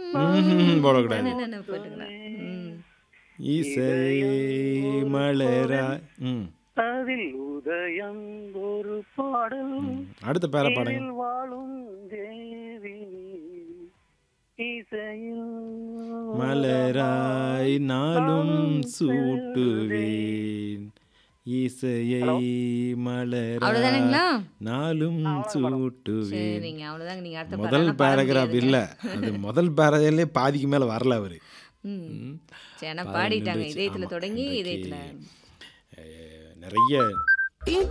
ம்ஹும், போடக்கூடாது என்னென்ன போட்டுக்கலாம் ம். இசை மலரா ம் அதில் உதயம் ஒரு பாடல் அடுத்த பேர பாடுங்க இதில் வாழும் தேவி இசையில் மலராய் நாளும் சூட்டுவேன் இசையை மலராய் அவ்வளவுதானுங்களா நாளும் சூட்டுவேன் சரிங்க அவ்வளவுதாங்க நீங்க அடுத்த முதல் பாடலாம் பாட பேராகிராஃப் முடியாதுங்க. இல்ல அது முதல் பேராகிராஃப்லே பாதிக்கு மேல வரல அவரு ம் சரி ஆனா பாதி பாடிட்டாங்க நின்றுச்சு. இதயத்துல ஆமா, தொடங்கி இன்றைக்கு, இதயத்துல அஹ், நிறைய